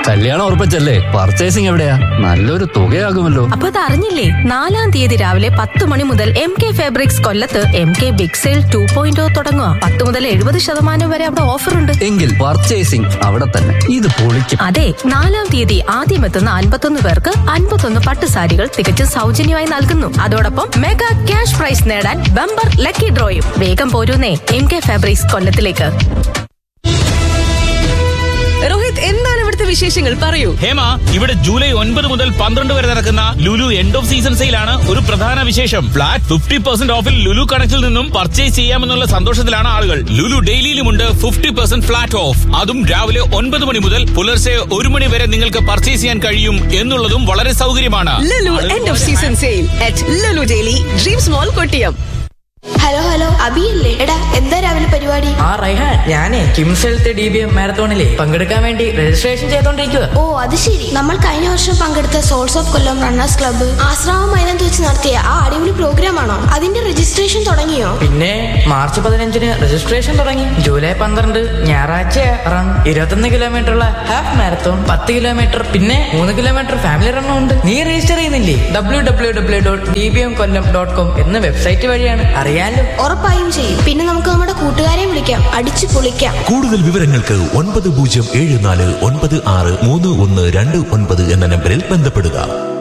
കല്യാണം ഉറപ്പിച്ചല്ലേ പർച്ചേസിംഗ് എവിടെയാ നല്ലൊരു തുകയാകുമല്ലോ അപ്പൊ അത് അറിഞ്ഞില്ലേ നാലാം തീയതി രാവിലെ പത്ത് മണി മുതൽ എം കെ ഫാബ്രിക്സ് കൊല്ലത്ത് M K big sale two point തുടങ്ങുക പത്ത് മുതൽ എഴുപത് ശതമാനം വരെ അവിടെ ഓഫർ ഉണ്ട് എങ്കിൽ പർച്ചേസിംഗ് അവിടെ തന്നെ ഇത് പൊളിക്കും അതെ നാലാം തീയതി ആദ്യം എത്തുന്ന അൻപത്തൊന്ന് പേർക്ക് അൻപത്തൊന്ന് പട്ടുസാരികൾ തികച്ചും സൗജന്യമായി നൽകുന്നു അതോടൊപ്പം മെഗാ ക്യാഷ് പ്രൈസ് നേടാൻ ബമ്പർ ലക്കി ഡ്രോയും വേഗം പോരൂന്നേ എം കെ ഫാബ്രിക്സ് കൊല്ലത്തിലേക്ക് രോഹിത് എന്താണ് ഇവിടുത്തെ വിശേഷങ്ങൾ പറയൂ ഹേമ ഇവിടെ ജൂലൈ ഒൻപത് മുതൽ പന്ത്രണ്ട് വരെ നടക്കുന്ന ലുലു എൻഡ് ഓഫ് സീസൺ സെയിലാണ് ഒരു പ്രധാന വിശേഷം ഫ്ലാറ്റ് ഫിഫ്റ്റി പെർസെന്റ് ഓഫിൽ ലുലു കണക്റ്റിൽ നിന്നും പർച്ചേസ് ചെയ്യാമെന്നുള്ള സന്തോഷത്തിലാണ് ആളുകൾ ലുലു ഡെയിലിയിലുമുണ്ട് ഫിഫ്റ്റി പെർസെന്റ് ഫ്ലാറ്റ് ഓഫ് അതും രാവിലെ ഒൻപത് മണി മുതൽ പുലർച്ചെ ഒരു മണി വരെ നിങ്ങൾക്ക് പർച്ചേസ് ചെയ്യാൻ കഴിയും എന്നുള്ളതും വളരെ സൗകര്യമാണ് Lulu end of season sale at Lulu daily dreams mall Kottiyam hello hello അബിയല്ലേ എടാ എന്താ രാവിലെ പരിപാടി ആ റൈഹാൻ ഞാനേ KIMS health D B M മാരത്തോണിലെ പങ്കെടുക്കാൻ വേണ്ടി രജിസ്ട്രേഷൻ ചെയ്തോണ്ടിരിക്കുക ഓ അത് ശരി നമ്മൾ കഴിഞ്ഞ വർഷം പങ്കെടുത്ത souls of Kollam runners club Asrama മൈതാനത്ത് വെച്ച് നടത്തിയ ആ അടിപൊളി പ്രോഗ്രാം ആണോ അതിന്റെ രജിസ്ട്രേഷൻ തുടങ്ങിയോ പിന്നെ മാർച്ച് പതിനഞ്ചിന് രജിസ്ട്രേഷൻ തുടങ്ങി ജൂലൈ പന്ത്രണ്ട് ഞായറാഴ്ച റൺ ഇരുപത്തൊന്ന് കിലോമീറ്റർ ഉള്ള ഹാഫ് മാരത്തോൺ പത്ത് കിലോമീറ്റർ പിന്നെ മൂന്ന് കിലോമീറ്റർ ഫാമിലി റണ്ണും ഉണ്ട് നീ രജിസ്റ്റർ ചെയ്യുന്നില്ലേ W W W dot D B M Kollam dot com എന്ന വെബ്സൈറ്റ് വഴിയാണ് അറിയാലോ ഉറപ്പായും ചെയ്യും പിന്നെ നമുക്ക് നമ്മുടെ കൂട്ടുകാരെ വിളിക്കാം അടിച്ചു പൊളിക്കാം കൂടുതൽ വിവരങ്ങൾക്ക് ഒൻപത് പൂജ്യം ഏഴ് നാല് ഒൻപത് ആറ് മൂന്ന് ഒന്ന് രണ്ട് ഒൻപത് എന്ന നമ്പറിൽ ബന്ധപ്പെടുക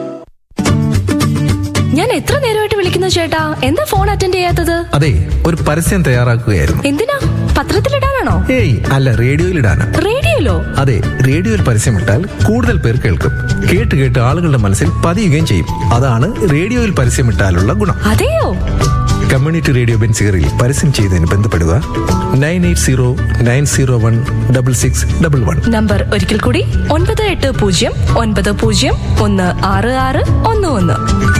ഞാൻ എത്ര നേരമായിട്ട് വിളിക്കുന്നു ചേട്ടാ എന്താ ഫോൺ അറ്റൻഡ് ചെയ്യാത്തത് അതെ ഒരു പരസ്യം തയ്യാറാക്കുകയായിരുന്നു എന്തിനാ പത്രത്തിലിടാനാണോ ഏയ് അല്ല റേഡിയോയിലിടാന് റേഡിയോയിലോ അതെ റേഡിയോയിൽ പരസ്യമിട്ടാൽ കൂടുതൽ പേർ കേൾക്കും കേട്ട് കേട്ട് ആളുകളുടെ മനസ്സിൽ പതിയുകയും ചെയ്യും അതാണ് റേഡിയോയിൽ പരസ്യമിട്ടാലുള്ള ഗുണം അതെയോ കമ്മ്യൂണിറ്റി റേഡിയോ ബെൻസിഗറിൽ പരസ്യം ചെയ്തതിന് ബന്ധപ്പെടുക nine eight zero nine zero one double six double one number ഒരിക്കൽ കൂടി ഒൻപത് എട്ട് പൂജ്യം ഒൻപത് പൂജ്യം ഒന്ന് ആറ് ആറ് ഒന്ന് ഒന്ന്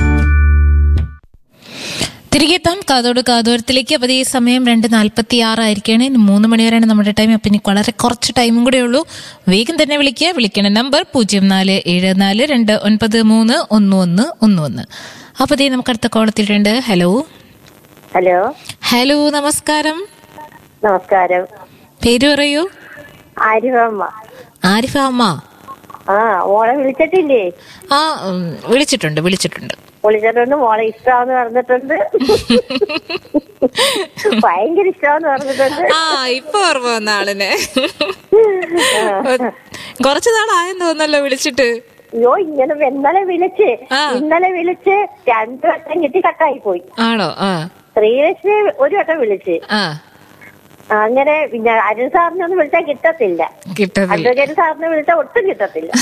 തിരികെ എത്താം കാതോട് കാതോരത്തിലേക്ക് അപ്പോൾ ഈ സമയം രണ്ട് നാൽപ്പത്തി ആറായിരിക്കുകയാണ് ഇനി മൂന്ന് മണിവരെയാണ് നമ്മുടെ ടൈം അപ്പം ഇനി വളരെ കുറച്ച് ടൈമും കൂടെ ഉള്ളൂ വേഗം തന്നെ വിളിക്കുക വിളിക്കണ നമ്പർ പൂജ്യം നാല് ഏഴ് നാല് രണ്ട് ഒൻപത് മൂന്ന് ഒന്ന് ഒന്ന് ഒന്ന് ഒന്ന് അപ്പോൾ ദേ നമുക്ക് അടുത്ത കോൾ എത്തിയിട്ടുണ്ട് ഹലോ ഹലോ ഹലോ നമസ്കാരം നമസ്കാരം പേര് പറയൂ ആരിഫമ്മ ആരിഫ അമ്മ ആ മോളെ വിളിച്ചിട്ടില്ലേ ആ ഉം, വിളിച്ചിട്ടുണ്ട് വിളിച്ചിട്ടുണ്ട് വിളിച്ചിട്ടുണ്ട് മോളെ ഇഷ്ടമാന്ന് പറഞ്ഞിട്ടുണ്ട് ഭയങ്കര ഇഷ്ടമാന്ന് പറഞ്ഞിട്ടുണ്ട് ആ ഇപ്പൊ ഓർമ്മ വന്ന ആളിനെ കുറച്ചു നാളായെന്ന് തോന്നല്ലോ വിളിച്ചിട്ട് അയ്യോ ഇങ്ങനെ ഇന്നലെ വിളിച്ച് ആ. ഇന്നലെ വിളിച്ച് രണ്ടു വട്ടം കിട്ടി കട്ടായി പോയി ആണോ ആ ശ്രീലക്ഷ്മി ഒരു വട്ടം വിളിച്ച് ആ അങ്ങനെ പിന്നെ അരുൺ സാറിനെ ഒന്നും വിളിച്ചാൽ കിട്ടത്തില്ല കിട്ടത്തില്ല അഡ്വക്കേറ്റ് സാറിനെ വിളിച്ചാൽ ഒട്ടും കിട്ടത്തില്ല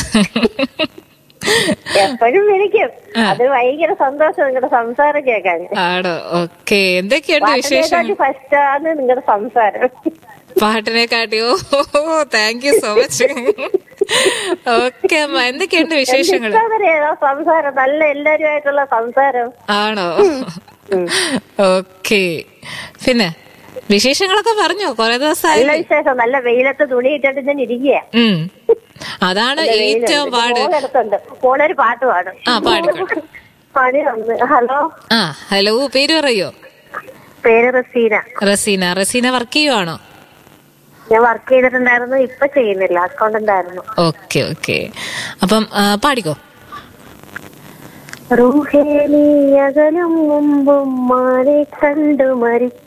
എപ്പോഴും വിളിക്കും അത് ഭയങ്കര സന്തോഷം നിങ്ങളുടെ സംസാരം കേൾക്കാൻ ആണോ ഓക്കെ എന്തൊക്കെയുണ്ട് വിശേഷം ഫസ്റ്റ് ആണ് നിങ്ങളുടെ സംസാരം പാട്ടിനെ കാട്ടിയോ thank you so much okay അമ്മ എന്തൊക്കെയുണ്ട് വിശേഷങ്ങൾ ഇഷ്ടവരെയാ സംസാരം നല്ല എല്ലാരുമായിട്ടുള്ള സംസാരം ആണോ ഓക്കെ പിന്നെ വിശേഷങ്ങളൊക്കെ പറഞ്ഞോ കൊറേ നല്ല ദിവസമായി വിശേഷം നല്ല വെയിലത്ത് തുണി ഇട്ടിട്ട് ഞാൻ ഇരിക്കുക ഉം അതാണ് ഏറ്റവും പാട് മോളെടുത്തുണ്ട് മോളൊരു പാട്ട് പാടും ആ, പാടിക്കോട്ടെ. പണി ഒന്ന് ഹലോ ആ ഹലോ പേര് പറയോ പേര് റസീന റസീന റസീന വർക്ക് ചെയ്യുവാണോ ഞാൻ വർക്ക് ചെയ്തിട്ടുണ്ടായിരുന്നു ഇപ്പൊ ചെയ്യുന്നില്ല അക്കൗണ്ടന്റ് ആയിരുന്നു ഓക്കെ ഓക്കെ അപ്പം ആ, പാടിക്കോ റൂഹേ നീ അകലും മുമ്പും മാനെ കണ്ടു മരിച്ച